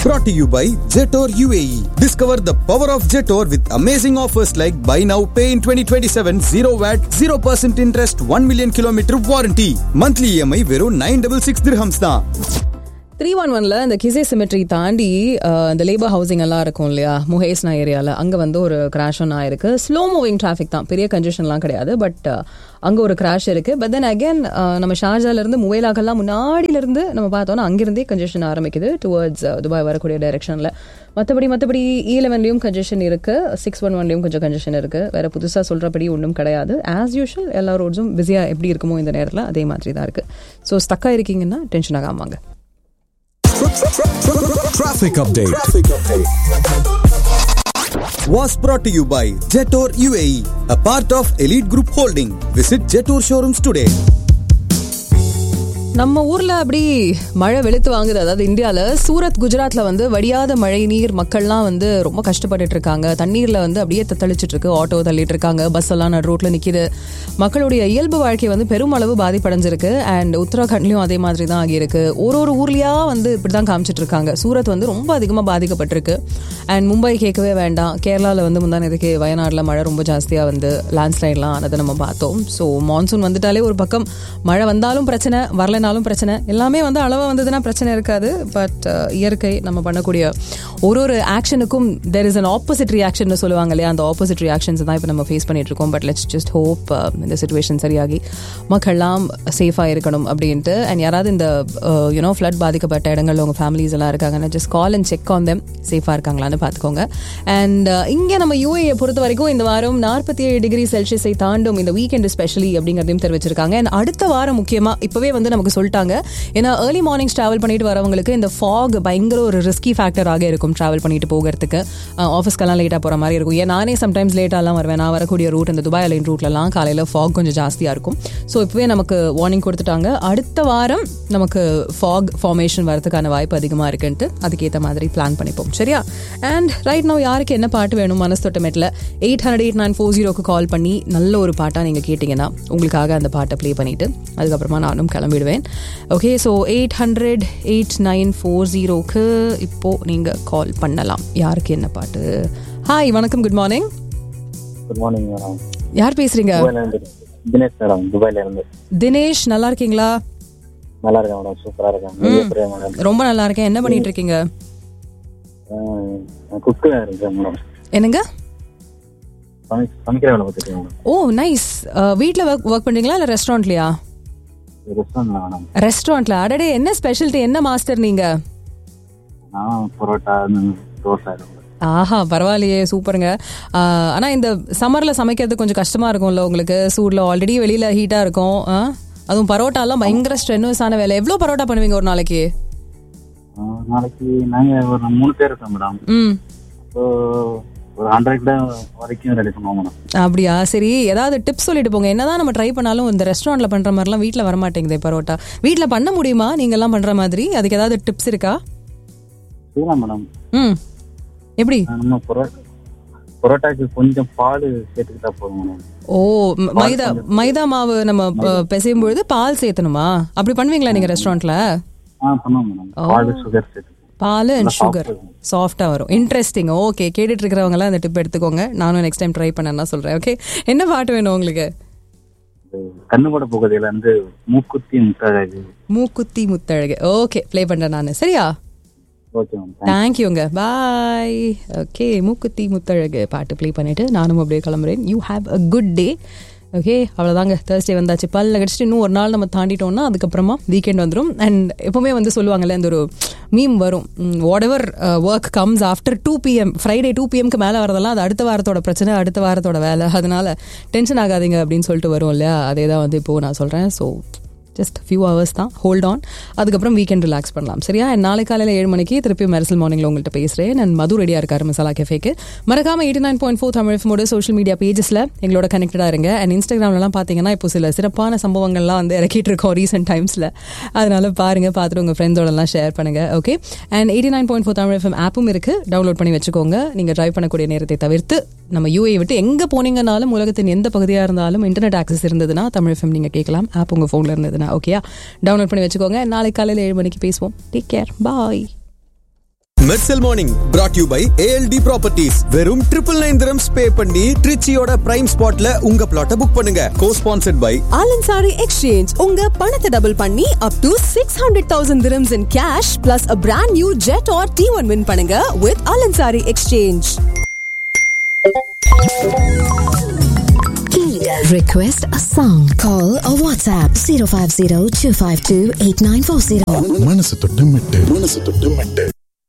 brought to you by Jetor UAE. Discover the power of Jetor with amazing offers like buy now, pay in 2027, 0 VAT, 0% interest, 1 million kilometer warranty. Monthly EMI வெறும் 966 dirhams தான். Three one ஒன்ல இந்த கிசே symmetry தாண்டி அஹ், இந்த labour housing எல்லாம் இருக்கும் இல்லையா முகேஸ்னா ஏரியாவில் அங்கே வந்து ஒரு கிராஷ் ஒன்று ஆயிருக்கு ஸ்லோ மூவிங் டிராஃபிக் தான் பெரிய கன்ஜெஷன்லாம் கிடையாது பட் அங்கே ஒரு கிராஷ் இருக்கு பட் தென் அகேன் நம்ம ஷார்ஜாலேருந்து முவேலாக்கெல்லாம் முன்னாடியிலேருந்து நம்ம பார்த்தோம்னா அங்கிருந்தே கன்ஜெஷன் ஆரம்பிக்குது டுவர்ட்ஸ் துபாய் வரக்கூடிய டைரக்ஷனில் மற்றபடி மற்றபடி இ லெவன்லையும் கன்ஜெஷன் இருக்கு சிக்ஸ் ஒன் ஒன்லையும் கொஞ்சம் கன்ஜெஷன் இருக்கு வேற புதுசாக சொல்கிறபடி ஒன்றும் கிடையாது ஆஸ் யூஷுவல் எல்லா ரோட்ஸும் பிஸியாக எப்படி இருக்குமோ இந்த நேரத்தில் அதே மாதிரி தான் இருக்கு ஸோ ஸ்டக்காக இருக்கீங்கன்னா டென்ஷன் ஆகாம வாங்க Traffic update. Was brought to you by Jetor UAE, a part of Elite Group Holding. Visit Jetor showrooms today. நம்ம ஊர்ல அப்படி மழை வெளுத்து வாங்குது அதாவது இந்தியால சூரத் குஜராத்ல வந்து வடியாத மழை நீர் மக்கள்லாம் வந்து ரொம்ப கஷ்டப்பட்டுட்டு இருக்காங்க தண்ணீர்ல வந்து அப்படியே தத்தளிச்சிட்டு இருக்கு ஆட்டோ தள்ளிட்டு இருக்காங்க பஸ் எல்லாம் நடு ரோட்ல நிக்குது மக்களுடைய இயல்பு வாழ்க்கை வந்து பெருமளவு பாதிப்படைஞ்சிருக்கு அண்ட் உத்தராகண்ட்லயும் அதே மாதிரி தான் ஆகியிருக்கு ஒரு ஒரு ஊர்லயா வந்து இப்படிதான் காமிச்சிட்டு இருக்காங்க சூரத் வந்து ரொம்ப அதிகமா பாதிக்கப்பட்டிருக்கு அண்ட் மும்பை கேட்கவே வேண்டாம் கேரளால வந்து முந்தானதுக்கு வயநாடுல மழை ரொம்ப ஜாஸ்தியா வந்து லேண்ட்ஸ்லைட்லாம் ஆனதை நம்ம பார்த்தோம் ஸோ மான்சூன் வந்துட்டாலே ஒரு பக்கம் மழை வந்தாலும் பிரச்சனை வரலைனாலும் பிரச்சனை எல்லாமே வந்து அளவாக வந்ததுன்னா பிரச்சனை இருக்காது பட் இயற்கை நம்ம பண்ணக்கூடிய ஒரு ஒரு ஆக்ஷனுக்கும் there is an opposite reaction சொல்லுவாங்க இல்லையா அந்த ஆப்போசிட் ரியாக்ஷன்ஸ் தான் இப்போ நம்ம ஃபேஸ் பண்ணிட்டு இருக்கோம் பட் லெட்ஸ் ஜஸ்ட் ஹோப் இந்த சுச்சுவேஷன் சரியாகி மக்கள்லாம் சேஃபாக இருக்கணும் அப்படின்ட்டு அண்ட் யாராவது இந்த யூனோ ஃப்ளட் பாதிக்கப்பட்ட இடங்கள்ல உங்கள் ஃபேமிலிஸ் எல்லாம் இருக்காங்கன்னா just call and check on them சேஃபாக இருக்காங்களான்னு பார்த்துக்கோங்க அண்ட் இங்கே நம்ம யூஏ பொறுத்த வரைக்கும் இந்த வாரம் நாற்பத்தி ஏழு டிகிரி செல்சியஸை தாண்டும் இந்த வீக்கெண்ட் ஸ்பெஷலி அப்படிங்கிறதையும் தெரிவிச்சிருக்காங்க அண்ட் அடுத்த வாரம் முக்கியமாக இப்போவே வந்து நமக்கு சொல்லிட்டாங்க ஏன்னா ஏர்லி மார்னிங்ஸ் ட்ராவல் பண்ணிட்டு வரவங்களுக்கு இந்த ஃபாக் பயங்கர ஒரு ரிஸ்கி ஃபேக்டராக இருக்கும் ட்ராவல் பண்ணிட்டு போகிறதுக்கு ஆஃபீஸ்க்கெல்லாம் லேட்டாக போகிற மாதிரி இருக்கும் ஏன் நானே சம்டைம்ஸ் லேட்டாலாம் வருவேன் நான் வரக்கூடிய ரூட் இந்த துபாய் லைன் ரூட்லலாம் காலையில் ஃபாக் கொஞ்சம் ஜாஸ்தியாக இருக்கும் ஸோ இப்போவே நமக்கு வார்னிங் கொடுத்துட்டாங்க அடுத்த வாரம் நமக்கு ஃபாக் ஃபார்மேஷன் வரதுக்கான வாய்ப்பு அதிகமாக இருக்குன்ட்டு அதுக்கேற்ற மாதிரி பிளான் பண்ணிப்போம் சரியா அண்ட் ரைட் நோ யாருக்கு என்ன பாட்டு வேணும் மனசு தொட்டமேட்டில் eight hundred eight nine four ஜீரோக்கு கால் பண்ணி நல்ல ஒரு பாட்டாக நீங்கள் கேட்டிங்கன்னா உங்களுக்காக அந்த பாட்டை ப்ளே பண்ணிவிட்டு அதுக்கப்புறமா நானும் கிளம்பிடுவேன் okay so eight hundred eight nine four ஜீரோக்கு இப்போது நீங்கள் கால் பண்ணலாம் யாருக்கு என்ன பாட்டு ஹாய் வணக்கம் good morning good morning madam யார் பேசுறீங்க துபாயில இருந்து தினேஷ் மேடம் துபாயில இருந்து தினேஷ் நல்லா இருக்கீங்களா நல்லா இருக்கேன் மேடம் சூப்பரா இருக்கேன் நீங்க எப்படி மேடம் ரொம்ப நல்லா இருக்கேன் என்ன பண்ணிட்டு இருக்கீங்க குக்கு இருக்கேன் மேடம் என்னங்க சமைக்க சமைக்கிற வேலை பார்த்துருக்கேன் மேடம் ஓ நைஸ் வீட்டில் ஒர்க் ஒர்க் பண்ணுறீங்களா இல்லை ரெஸ்டாரண்ட்லையா ரெஸ்டாரண்ட் மேடம் ரெஸ்டாரண்ட்ல அடடே என்ன ஸ்பெஷாலிட்டி என்ன மாஸ்டர் நீங்க நான் பரோட்டா தோசை இது மாதிரி. ஆஹா பரவாயில்லையே சூப்பருங்க ஆஹ், ஆனா இந்த சம்மர்ல சமைக்கிறது கொஞ்சம் கஷ்டமா இருக்கும்ல உங்களுக்கு சூட்ல ஆல்ரெடி வெளியில ஹீட்டா இருக்கும் ஆ? அதுவும் பரோட்டாலாம் பயங்கர ஸ்ட்ரென்வஸான வேலை எவ்வளவு பரோட்டா பண்ணுவீங்க ஒரு நாளைக்கு ஆ, நாளைக்கு நாங்க ஒரு மூணு பேர் இருக்கோம் மேடம் ம் ஸோ ஒரு ஹண்ட்ரட் வரைக்கும் ரெடி பண்ணுவோம் மேடம் அப்படியா சரி ஏதாவது டிப்ஸ் சொல்லிட்டு போங்க என்னதான் நம்ம ட்ரை பண்ணாலும் இந்த ரெஸ்டாரண்ட்ல பண்ற மாதிரிலாம் வீட்ல வர மாட்டேங்குதே பரோட்டா வீட்ல பண்ண முடியுமா நீங்க எல்லாம் பண்ற மாதிரி அதுக்கு ஏதாவது டிப்ஸ் இருக்கா செய்யலாம் மேடம் ம் எப்படி நம்ம பரோட்டா பரோட்டாக்கு கொஞ்சம் பால் சேர்த்துக்கிட்டா போதும் மேடம் ஓ ம- மைதா மைதா மாவு நம்ம ப- பிசையும் பொழுது பால் சேர்த்தணுமா அப்படி பண்ணுவீங்களா நீங்க ரெஸ்டாரண்ட்ல ஆ பண்ணுவோம் மேடம் பால் சுகர் சேர்த்து பால் அண்ட் நல்லா சுகர் soft இருக்கும். சாஃப்டா வரும் இன்ட்ரெஸ்டிங் ஓகே கேட்டுட்டு இருக்கிறவங்க எல்லாம் இந்த டிப் எடுத்துக்கோங்க நானும் நெக்ஸ்ட் டைம் ட்ரை பண்ணேன்னா சொல்றேன் ஓகே என்ன பாட்டு வேணும் உங்களுக்கு கண்ணுபட போகுதில இருந்து மூக்குத்தி முத்தழகு மூக்குத்தி முத்தழகு ஓகே ப்ளே பண்றேன் நான் சரியா ஓகே மேம் தேங்க்யூங்க பாய் ஓகே மூக்குத்தி முத்தழகு பாட்டு ப்ளே பண்ணிட்டு நானும் அப்படியே கிளம்புறேன் you have a good day okay அவ்வளோதாங்க தேர்ஸ்டே வந்தாச்சு பல்ல கடிச்சிட்டு இன்னும் ஒரு நாள் நம்ம தாண்டிட்டோம்னா அதுக்கப்புறமா வீக்கெண்ட் வந்துடும் அண்ட் எப்பவுமே வந்து சொல்லுவாங்கல்ல இந்த ஒரு மீம் வரும் whatever work comes after two PM Friday two பிஎம்க்கு மேலே வரதெல்லாம் அது அடுத்த வாரத்தோட பிரச்சனை அடுத்த வாரத்தோட வேலை அதனால டென்ஷன் ஆகாதீங்க அப்படின்னு சொல்லிட்டு வரும் இல்லையா அதே தான் வந்து இப்போது நான் சொல்கிறேன் ஸோ ஜஸ்ட் ஃபியூ ஹவர்ஸ் தான் ஹோல்ட் ஆன் அதுக்கப்புறம் வீக்கெண்ட் ரிலாக்ஸ் பண்ணலாம் சரியா And நாளை காலையில் ஏழு மணிக்கு திருப்பி மெரசல் மார்னிங்கில் உங்கள்கிட்ட பேசுகிறேன் அண்ட் மது ரெடியாக இருக்காரு மசாலா கெஃபேக்கு மறக்காம eighty nine point four Tamil ஃபோட சோஷியல் மீடியா பேஜஸில் எங்களோட கனெக்டடாக இருங்க அண்ட் இன்ஸ்டாகிராம்லலாம் பார்த்தீங்கன்னா இப்போ சில சிறப்பான சம்பவங்கள்லாம் வந்து இறக்கிட்டு இருக்கோம் ரீசெண்ட் டைம்ஸில் அதனால பாருங்க பார்த்துட்டு உங்கள் ஃப்ரெண்ட்ஸோடலாம் ஷேர் பண்ணுங்க okay and eighty nine point four Tamil FM ஆப்பும் இருக்கு டவுன்லோட் பண்ணி வச்சுக்கோங்க நீங்கள் ட்ரைவ் பண்ணக்கூடிய நேரத்தை தவிர்த்து நம்ம யூஏ விட்டு எங்கே போனீங்கனாலும் உலகத்தின் எந்த பகுதியாக இருந்தாலும் இன்டர்நெட் ஆக்சஸ் இருந்ததுன்னா தமிழ் எஃப்எம் நீங்கள் கேட்கலாம் ஆப் உங்கள் ஃபோனில் இருந்ததுன்னா ஓகேயா டவுன்லோட் பண்ணி வச்சுக்கோங்க நாளை காலையில் ஏழு மணிக்கு பேசுவோம் take care bye Mersal morning brought you by ALT properties வெறும் ட்ரிபிள் நைன் திரம்ஸ் பே பண்ணி ட்ரிச்சியோட பிரைம் ஸ்பாட்ல உங்க பிளாட்டை புக் பண்ணுங்க co sponsored by Al Ansari exchange உங்க பணத்தை டபுள் பண்ணி up to six hundred thousand dirhams in cash plus a brand new jet R T one win பண்ணுங்க with Al Ansari exchange Request a song. Call or WhatsApp 050 252 8940. மனசு தொட்டு மெட்டு மனசு தொட்டு மெட்டு